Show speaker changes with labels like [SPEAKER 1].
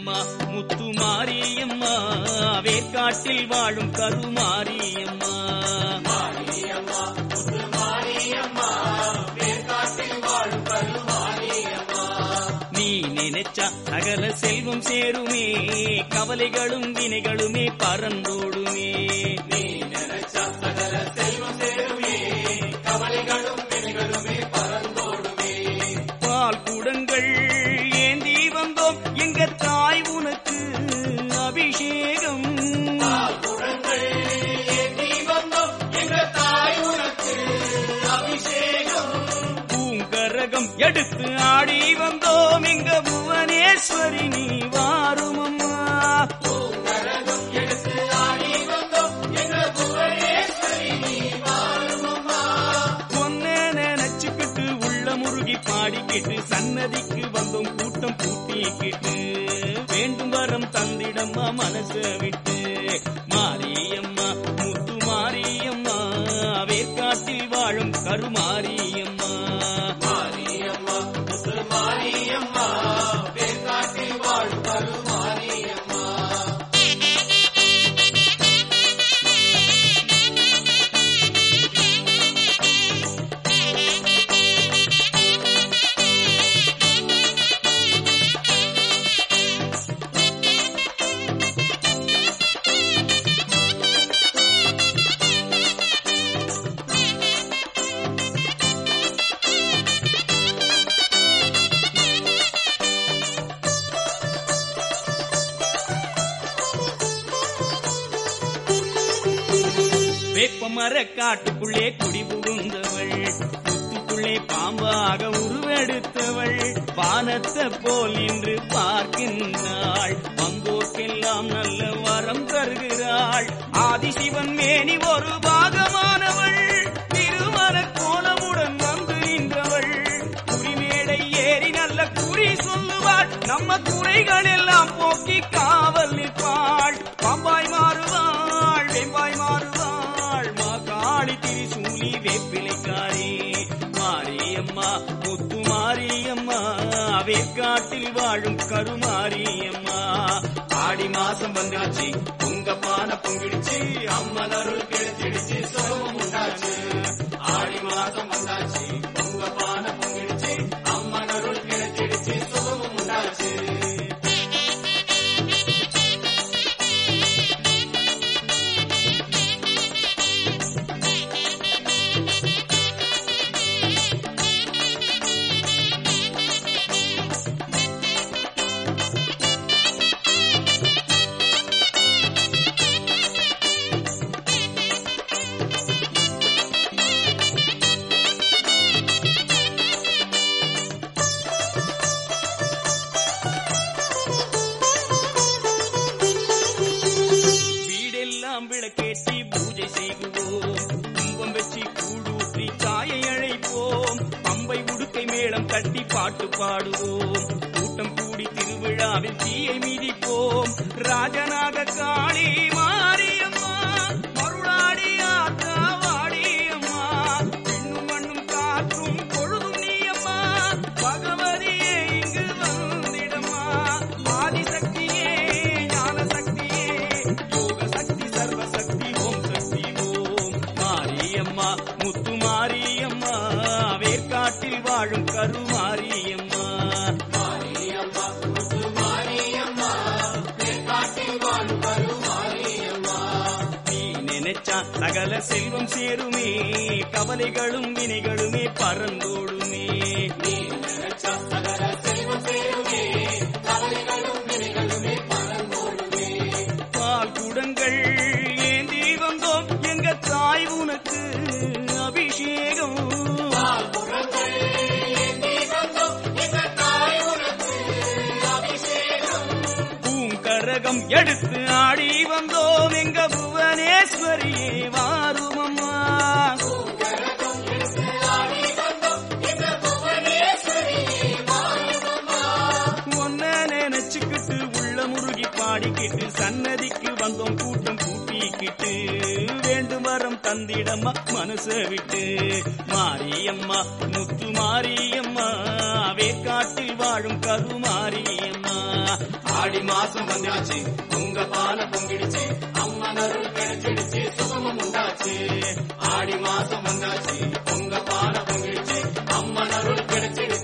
[SPEAKER 1] மாரியம்மா முத்து மாரியம்மா வேர்க்காட்டில் வாழும் கருமாரியம்மா நீ நினைச்சா சகல செல்வம் சேருமே கவலைகளும் வினைகளுமே பறந்தோடுமே நீ நினைச்சா சகல செல்வம் சேருமே கவலைகளும் வினைகளுமே பறந்தோடுமே பால் குடங்கள் ஏந்தி வந்தோம் எங்க தாய் உனக்கு அபிஷேகம் பூங்கரகம் எடுத்து ஆடி வந்தோம் எங்க புவனேஸ்வரி நீ வாரும் அம்மா பொன்ன நினைச்சுக்கிட்டு உள்ள முருகி பாடிக்கிட்டு சன்னதிக்கு வந்தோம் கூட்டம் கூட்டிக்கிட்டு வேண்டும் வரம் தந்திடம்மா மனச விட்டு மாரியம்மா முத்து மாரியம்மா வேர்க்காட்டில் வாழும் கருமாரியம்மா மாரியம்மா முத்து மாரியம்மா வேர்க்காட்டில் வாழும் கருமாரியம்மா வேப்பமர காட்டுக்குள்ளே குடி புகுந்தவள் முத்துக்குள்ளே பாம்பாக உருவெடுத்தவள் வானத்தை போல் இன்று பார்க்கின்றாள் வந்தோர்க்கெல்லாம் நல்ல வரம் தருகிறாள் ஆதிசிவன் மேனி ஒரு பாகமானவள் திருமண கோலமுடன் வந்து நின்றவள் குறிமேடை ஏறி நல்ல குறி சொல்லுவாள் நம்ம குறைகள் எல்லாம் போக்கி காவல் நிற்பாள் பாம்பாய் மாறுவாள் வெம்பாய் மாறுவாள் மா காளி திரிசூலி வேப்பிலைக்காரி மாரியம்மா முத்து மாரியம்மா வேற்காட்டில் வாழும் கருமாரியம்மா ஆடி மாசம் வந்துடுச்சு உங்க பானை பொங்கிடுச்சு அம்மன் அருள் கிடைச்சிடுச்சு சோகம் உண்டாச்சு ஆடி மாசம் வந்தாச்சு உங்க பானை பொங்கிடுச்சு அம்மன் அருள் கிடைச்சிடுச்சு சோகம் உண்டாச்சு வீடெல்லாம் விளக்கேற்றி பூஜை செய்குவோம் கும்பம் வச்சு கூழூற்றி காயை அழைப்போம் பம்பை உடுக்கை மேளம் கட்டி பாட்டு பாடுவோம் கூட்டம் கூடி திருவிழாவில் தீயை மிதிப்போம் ராஜனாக காளி மாரியம்மா மருளாடி ஆத்தா வாடியம்மா பெண்ணும் மண்ணும் காற்றும் பொழுதும் நீயம்மா பகவதியே இங்கு வந்திடம்மா ஆதிசக்தியே ஞான சக்தியே யோக சக்தி சர்வ சக்தி ஓம் சக்தி ஓம் மாரியம்மா முத்து மாரியம்மா வேர்க்காட்டில் வாழும் கருமாரியம்மா மாரியம்மா முத்து மாரியம்மா வேர்க்காட்டில் வாழும் கருமாரியம்மா நீ நினைச்சா சகல செல்வம் சேருமே கவலைகளும் வினைகளுமே பறந்தோடுமே நீ நினைச்சா சகல செல்வம் சேருமே கவலைகளும் வினைகளுமே பறந்தோடுமே பால் குடங்கள் ஏந்தி வந்தோம் எங்க தாய் உனக்கு அபிஷேகம் பூங்கரகம் எடுத்து ஆடி வந்தோம் எங்க புவனேஸ்வரியே வாருமம்மா ஒன்ன நினைச்சுக்கிட்டு உள்ள முருகி பாடிக்கிட்டு சன்னதிக்கு வந்தோம் கூட்டம் கூட்டிக்கிட்டு வேண்டும் வரம் தந்திடம்மா மனச விட்டு மாரியம்மா முத்து மாரியம்மா வேற்காட்டில் வாழும் கருமாரி அம்மா
[SPEAKER 2] ஆடி மாசம் வந்தாச்சு உங்க பால பொங்கிடுச்சு அம்மன் அருள் கிடைச்சிடுச்சு சுகமும் உண்டாச்சு ஆடி மாசம் வந்தாச்சு உங்க பால பொங்கிடுச்சு அம்மன் அருள் கிடைச்சிடுச்சு